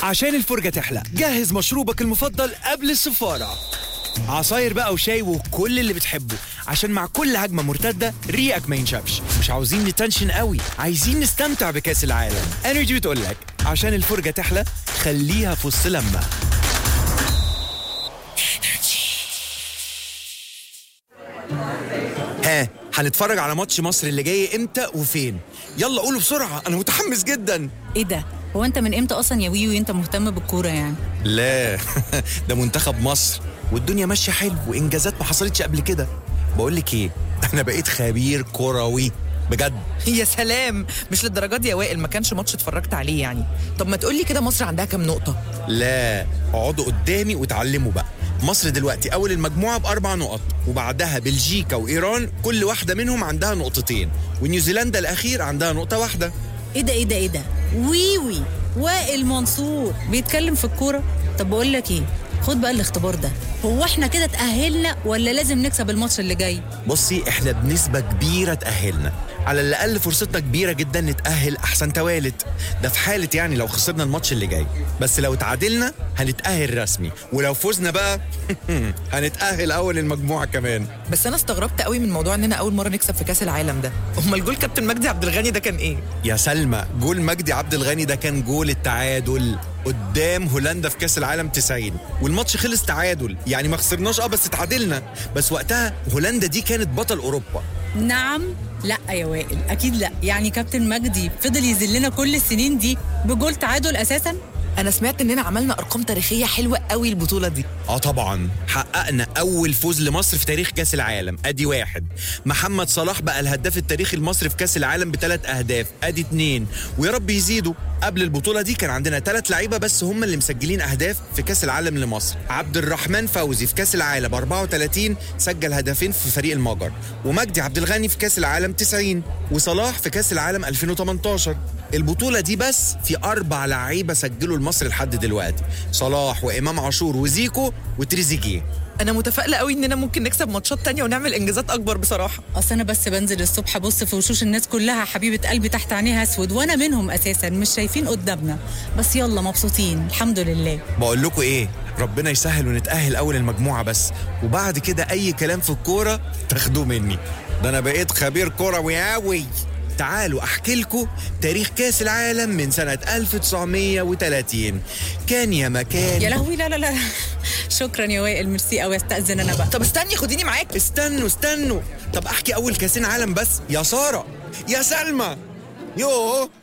عشان الفرجة تحلى جهز مشروبك المفضل قبل السفارة عصاير بقى وشاي وكل اللي بتحبه عشان مع كل هجمة مرتدة ريقك ما ينشفش مش عاوزين نتنشن قوي عايزين نستمتع بكأس العالم انرجي بتقولك عشان الفرجة تحلى خليها في وسط لما ها هنتفرج على ماتش مصر اللي جاي امتى وفين يلا قولوا بسرعة انا متحمس جدا ايه ده هو انت من امتى اصلا يا ويوي انت مهتم بالكوره يعني لا ده منتخب مصر والدنيا ماشيه حلو وانجازات ما حصلتش قبل كده بقول لك ايه انا بقيت خبير كروي بجد يا سلام مش للدرجه دي يا وائل ما كانش ماتش اتفرجت عليه يعني طب ما تقولي كده مصر عندها كام نقطه لا اقعدوا قدامي وتعلموا بقى مصر دلوقتي اول المجموعه باربع نقط وبعدها بلجيكا وايران كل واحده منهم عندها نقطتين ونيوزيلندا الاخير عندها نقطه واحده ايه ده ايه ده ايه ده ويوي وائل منصور بيتكلم في الكوره طب بقول لك ايه خد بقى الاختبار ده هو احنا كده اتأهلنا ولا لازم نكسب الماتش اللي جاي بصي احنا بنسبة كبيرة تأهلنا على الأقل فرصتنا كبيرة جدا نتأهل أحسن توالد ده في حالة يعني لو خسرنا الماتش اللي جاي بس لو تعادلنا هنتأهل رسمي ولو فزنا بقى هنتأهل أول المجموعة كمان بس انا استغربت قوي من موضوع اننا اول مره نكسب في كاس العالم ده امال جول كابتن مجدي عبد الغني ده كان ايه يا سلمى جول مجدي عبد الغني ده كان جول التعادل قدام هولندا في كاس العالم 90 والماتش خلص تعادل يعني ما خسرناش اه بس تعادلنا بس وقتها هولندا دي كانت بطل اوروبا نعم لا يا وائل اكيد لا يعني كابتن مجدي فضل يذلنا كل السنين دي بجول تعادل اساسا انا سمعت اننا عملنا ارقام تاريخيه حلوه قوي البطوله دي اه طبعا حققنا اول فوز لمصر في تاريخ كاس العالم ادي واحد محمد صلاح بقى الهداف التاريخي المصري في كاس العالم بثلاث اهداف ادي اتنين ويا رب يزيدوا قبل البطوله دي كان عندنا ثلاث لعيبه بس هم اللي مسجلين اهداف في كاس العالم لمصر عبد الرحمن فوزي في كاس العالم 34 سجل هدفين في فريق المجر ومجدي عبد الغني في كاس العالم 90 وصلاح في كاس العالم 2018 البطوله دي بس في اربع لعيبه سجلوا لمصر لحد دلوقتي صلاح وامام عاشور وزيكو وتريزيجيه انا متفائله قوي اننا ممكن نكسب ماتشات تانية ونعمل انجازات اكبر بصراحه اصل انا بس بنزل الصبح ابص في وشوش الناس كلها حبيبه قلبي تحت عينيها اسود وانا منهم اساسا مش شايفين قدامنا بس يلا مبسوطين الحمد لله بقول لكم ايه ربنا يسهل ونتأهل أول المجموعة بس وبعد كده أي كلام في الكورة تاخدوه مني ده أنا بقيت خبير كروي أوي تعالوا أحكي لكم تاريخ كأس العالم من سنة 1930 كان يا مكان يا لهوي لا لا لا شكرا يا وائل ميرسي قوي استاذن انا بقى طب استني خديني معاك استنوا استنوا طب أحكي أول كأسين عالم بس يا سارة يا سلمى يوه